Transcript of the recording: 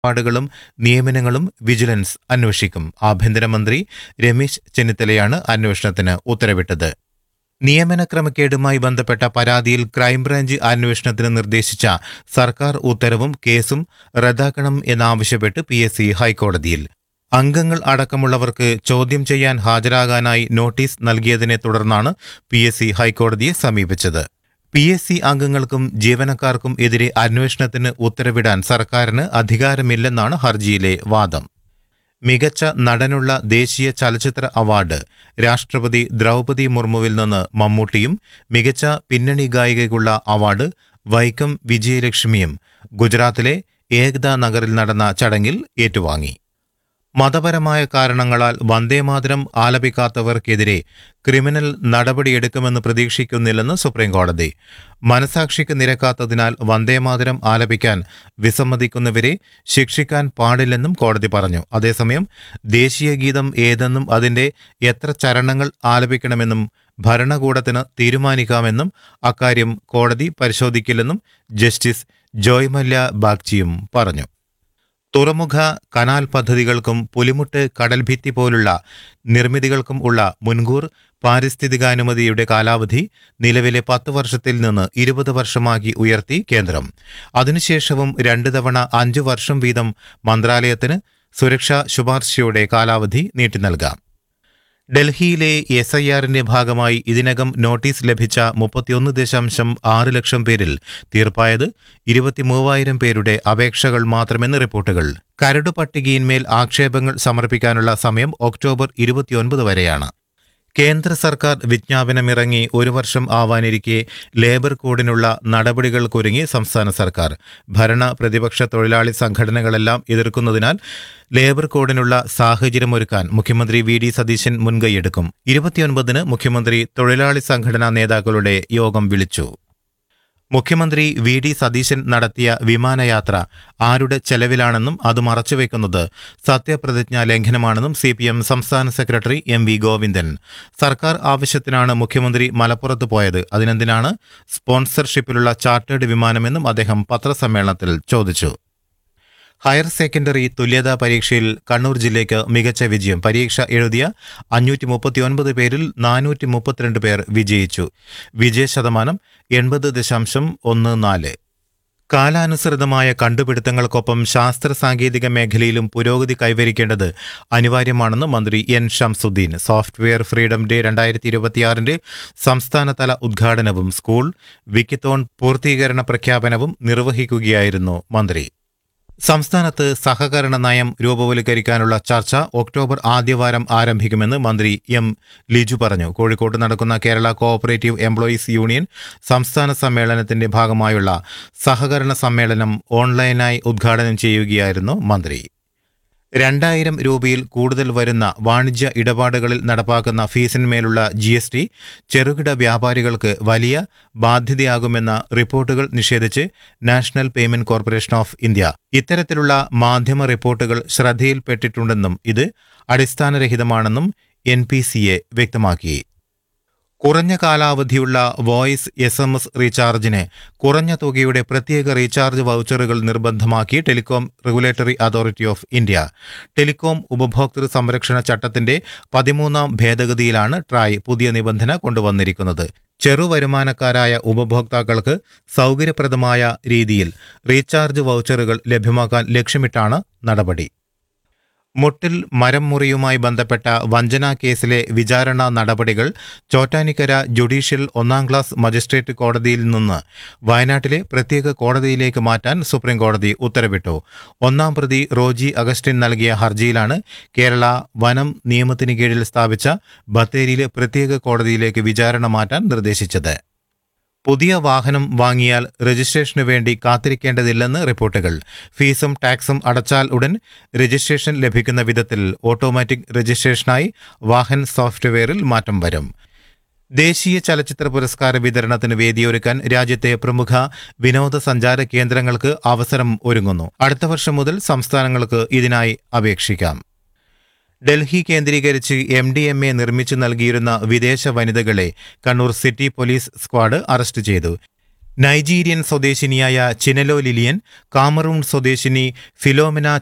ഇടപാടുകളും നിയമനങ്ങളും വിജിലൻസ് അന്വേഷിക്കും ആഭ്യന്തരമന്ത്രി രമേശ് ചെന്നിത്തലയാണ് അന്വേഷണത്തിന് ഉത്തരവിട്ടത് നിയമന ക്രമക്കേടുമായി ബന്ധപ്പെട്ട പരാതിയിൽ ക്രൈംബ്രാഞ്ച് അന്വേഷണത്തിന് നിർദ്ദേശിച്ച സർക്കാർ ഉത്തരവും കേസും റദ്ദാക്കണം എന്നാവശ്യപ്പെട്ട് പി എസ് സി ഹൈക്കോടതിയിൽ അംഗങ്ങൾ അടക്കമുള്ളവർക്ക് ചോദ്യം ചെയ്യാൻ ഹാജരാകാനായി നോട്ടീസ് നൽകിയതിനെ തുടർന്നാണ് പി എസ് സി ഹൈക്കോടതിയെ സമീപിച്ചത് പി എസ് സി അംഗങ്ങൾക്കും ജീവനക്കാർക്കും എതിരെ അന്വേഷണത്തിന് ഉത്തരവിടാൻ സർക്കാരിന് അധികാരമില്ലെന്നാണ് ഹർജിയിലെ വാദം മികച്ച നടനുള്ള ദേശീയ ചലച്ചിത്ര അവാർഡ് രാഷ്ട്രപതി ദ്രൗപദി മുർമുവിൽ നിന്ന് മമ്മൂട്ടിയും മികച്ച പിന്നണി ഗായികയ്ക്കുള്ള അവാർഡ് വൈക്കം വിജയലക്ഷ്മിയും ഗുജറാത്തിലെ ഏകതാ നഗറിൽ നടന്ന ചടങ്ങിൽ ഏറ്റുവാങ്ങി മതപരമായ കാരണങ്ങളാൽ വന്ദേമാതരം ആലപിക്കാത്തവർക്കെതിരെ ക്രിമിനൽ നടപടിയെടുക്കുമെന്ന് പ്രതീക്ഷിക്കുന്നില്ലെന്ന് സുപ്രീംകോടതി മനസാക്ഷിക്ക് നിരക്കാത്തതിനാൽ വന്ദേമാതരം ആലപിക്കാൻ വിസമ്മതിക്കുന്നവരെ ശിക്ഷിക്കാൻ പാടില്ലെന്നും കോടതി പറഞ്ഞു അതേസമയം ദേശീയ ഗീതം ഏതെന്നും അതിന്റെ എത്ര ചരണങ്ങൾ ആലപിക്കണമെന്നും ഭരണകൂടത്തിന് തീരുമാനിക്കാമെന്നും അക്കാര്യം കോടതി പരിശോധിക്കില്ലെന്നും ജസ്റ്റിസ് ജോയ് മല്യ ബാഗ്ചിയും പറഞ്ഞു തുറമുഖ കനാൽ പദ്ധതികൾക്കും പുലിമുട്ട് കടൽഭിത്തി പോലുള്ള നിർമ്മിതികൾക്കും ഉള്ള മുൻകൂർ പാരിസ്ഥിതികാനുമതിയുടെ കാലാവധി നിലവിലെ പത്ത് വർഷത്തിൽ നിന്ന് ഇരുപത് വർഷമാക്കി ഉയർത്തി കേന്ദ്രം അതിനുശേഷവും രണ്ട് തവണ അഞ്ചു വർഷം വീതം മന്ത്രാലയത്തിന് സുരക്ഷാ ശുപാർശയുടെ കാലാവധി നീട്ടി നൽകാം ഡൽഹിയിലെ എസ് ഐ ആറിന്റെ ഭാഗമായി ഇതിനകം നോട്ടീസ് ലഭിച്ച മുപ്പത്തിയൊന്ന് ദശാംശം ആറ് ലക്ഷം പേരിൽ തീർപ്പായത് ഇരുപത്തിമൂവായിരം പേരുടെ അപേക്ഷകൾ മാത്രമെന്ന് റിപ്പോർട്ടുകൾ കരട് പട്ടികയിന്മേൽ ആക്ഷേപങ്ങൾ സമർപ്പിക്കാനുള്ള സമയം ഒക്ടോബർ ഇരുപത്തിയൊൻപത് വരെയാണ് കേന്ദ്ര സർക്കാർ വിജ്ഞാപനമിറങ്ങി ഒരു വർഷം ആവാനിരിക്കെ ലേബർ കോഡിനുള്ള നടപടികൾക്കൊരുങ്ങി സംസ്ഥാന സർക്കാർ ഭരണ പ്രതിപക്ഷ തൊഴിലാളി സംഘടനകളെല്ലാം എതിർക്കുന്നതിനാൽ ലേബർ കോഡിനുള്ള സാഹചര്യമൊരുക്കാൻ മുഖ്യമന്ത്രി വി ഡി സതീശൻ മുൻകൈയെടുക്കും ഇരുപത്തിയൊൻപതിന് മുഖ്യമന്ത്രി തൊഴിലാളി സംഘടനാ നേതാക്കളുടെ യോഗം വിളിച്ചു മുഖ്യമന്ത്രി വി ഡി സതീശൻ നടത്തിയ വിമാനയാത്ര ആരുടെ ചെലവിലാണെന്നും അത് മറച്ചുവെക്കുന്നത് സത്യപ്രതിജ്ഞാ ലംഘനമാണെന്നും സി പി എം സംസ്ഥാന സെക്രട്ടറി എം വി ഗോവിന്ദൻ സർക്കാർ ആവശ്യത്തിനാണ് മുഖ്യമന്ത്രി മലപ്പുറത്ത് പോയത് അതിനെന്തിനാണ് സ്പോൺസർഷിപ്പിലുള്ള ചാർട്ടേഡ് വിമാനമെന്നും അദ്ദേഹം പത്രസമ്മേളനത്തിൽ ചോദിച്ചു ഹയർ സെക്കൻഡറി തുല്യതാ പരീക്ഷയിൽ കണ്ണൂർ ജില്ലയ്ക്ക് മികച്ച വിജയം പരീക്ഷ എഴുതിയ അഞ്ഞൂറ്റി മുപ്പത്തിയൊൻപത് പേരിൽ നാനൂറ്റി മുപ്പത്തിരണ്ട് പേർ വിജയിച്ചു വിജയ ശതമാനം എൺപത് ദശാംശം ഒന്ന് നാല് കാലാനുസൃതമായ കണ്ടുപിടുത്തങ്ങൾക്കൊപ്പം ശാസ്ത്ര സാങ്കേതിക മേഖലയിലും പുരോഗതി കൈവരിക്കേണ്ടത് അനിവാര്യമാണെന്ന് മന്ത്രി N Shamsudheen software freedom day രണ്ടായിരത്തി ഇരുപത്തിയാറിന്റെ സംസ്ഥാനതല ഉദ്ഘാടനവും സ്കൂൾ വിക്കിത്തോൺ പൂർത്തീകരണ പ്രഖ്യാപനവും നിർവഹിക്കുകയായിരുന്നു മന്ത്രി സംസ്ഥാനത്ത് സഹകരണ നയം രൂപവൽക്കരിക്കാനുള്ള ചർച്ച ഒക്ടോബർ ആദ്യവാരം ആരംഭിക്കുമെന്ന് മന്ത്രി എം ലിജു പറഞ്ഞു കോഴിക്കോട്ട് നടക്കുന്ന കേരള കോഓപ്പറേറ്റീവ് എംപ്ലോയീസ് യൂണിയൻ സംസ്ഥാന സമ്മേളനത്തിന്റെ ഭാഗമായുള്ള സഹകരണ സമ്മേളനം ഓൺലൈനായി ഉദ്ഘാടനം ചെയ്യുകയായിരുന്നു മന്ത്രി രണ്ടായിരം രൂപയിൽ കൂടുതൽ വരുന്ന വാണിജ്യ ഇടപാടുകളിൽ നടപ്പാക്കുന്ന ഫീസിന്മേലുള്ള ജി എസ് ടി ചെറുകിട വ്യാപാരികൾക്ക് വലിയ ബാധ്യതയാകുമെന്ന റിപ്പോർട്ടുകൾ നിഷേധിച്ച് National Payment Corporation of India ഇത്തരത്തിലുള്ള മാധ്യമ റിപ്പോർട്ടുകൾ ശ്രദ്ധയിൽപ്പെട്ടിട്ടുണ്ടെന്നും ഇത് അടിസ്ഥാനരഹിതമാണെന്നും എൻ പി സി എ വ്യക്തമാക്കി കുറഞ്ഞ കാലാവധിയുള്ള വോയിസ് എസ് എം എസ് റീചാർജിന് കുറഞ്ഞ തുകയുടെ പ്രത്യേക റീചാർജ് വൗച്ചറുകൾ നിർബന്ധമാക്കി Telecom Regulatory Authority of India telecom ഉപഭോക്തൃ സംരക്ഷണ ചട്ടത്തിന്റെ പതിമൂന്നാം ഭേദഗതിയിലാണ് ട്രായ് പുതിയ നിബന്ധന കൊണ്ടുവന്നിരിക്കുന്നത് ചെറുവരുമാനക്കാരായ ഉപഭോക്താക്കൾക്ക് സൗകര്യപ്രദമായ രീതിയിൽ റീചാർജ് വൗച്ചറുകൾ ലഭ്യമാക്കാൻ ലക്ഷ്യമിട്ടാണ് നടപടി മുട്ടിൽ മരം മുറിയുമായി ബന്ധപ്പെട്ട വഞ്ചനാ കേസിലെ വിചാരണ നടപടികൾ ചോറ്റാനിക്കര ജുഡീഷ്യൽ ഒന്നാം ക്ലാസ് മജിസ്ട്രേറ്റ് കോടതിയിൽ നിന്ന് വയനാട്ടിലെ പ്രത്യേക കോടതിയിലേക്ക് മാറ്റാൻ സുപ്രീംകോടതി ഉത്തരവിട്ടു ഒന്നാം പ്രതി റോജി അഗസ്റ്റിൻ നൽകിയ ഹർജിയിലാണ് കേരള വനം നിയമത്തിന് കീഴിൽ സ്ഥാപിച്ച ബത്തേരിയിലെ പ്രത്യേക കോടതിയിലേക്ക് വിചാരണ മാറ്റാൻ നിർദ്ദേശിച്ചത് പുതിയ വാഹനം വാങ്ങിയാൽ രജിസ്ട്രേഷനു വേണ്ടി കാത്തിരിക്കേണ്ടതില്ലെന്ന് റിപ്പോർട്ടുകൾ ഫീസും ടാക്സും അടച്ചാൽ ഉടൻ രജിസ്ട്രേഷൻ ലഭിക്കുന്ന വിധത്തിൽ ഓട്ടോമാറ്റിക് രജിസ്ട്രേഷനായി വാഹൻ സോഫ്റ്റ്വെയറിൽ മാറ്റം വരും ദേശീയ ചലച്ചിത്ര പുരസ്കാര വിതരണത്തിന് വേദിയൊരുക്കാൻ രാജ്യത്തെ പ്രമുഖ വിനോദസഞ്ചാര കേന്ദ്രങ്ങൾക്ക് അവസരം ഒരുങ്ങുന്നു അടുത്ത വർഷം മുതൽ സംസ്ഥാനങ്ങൾക്ക് ഇതിനായി അപേക്ഷിക്കാം ഡൽഹി കേന്ദ്രീകരിച്ച് എം ഡി എം എ നിർമ്മിച്ചു നൽകിയിരുന്ന വിദേശ വനിതകളെ Kannur city police squad arrest ചെയ്തു നൈജീരിയൻ സ്വദേശിനിയായ ചിനലോ ലിലിയൻ കാമറൂൺ സ്വദേശിനി ഫിലോമിന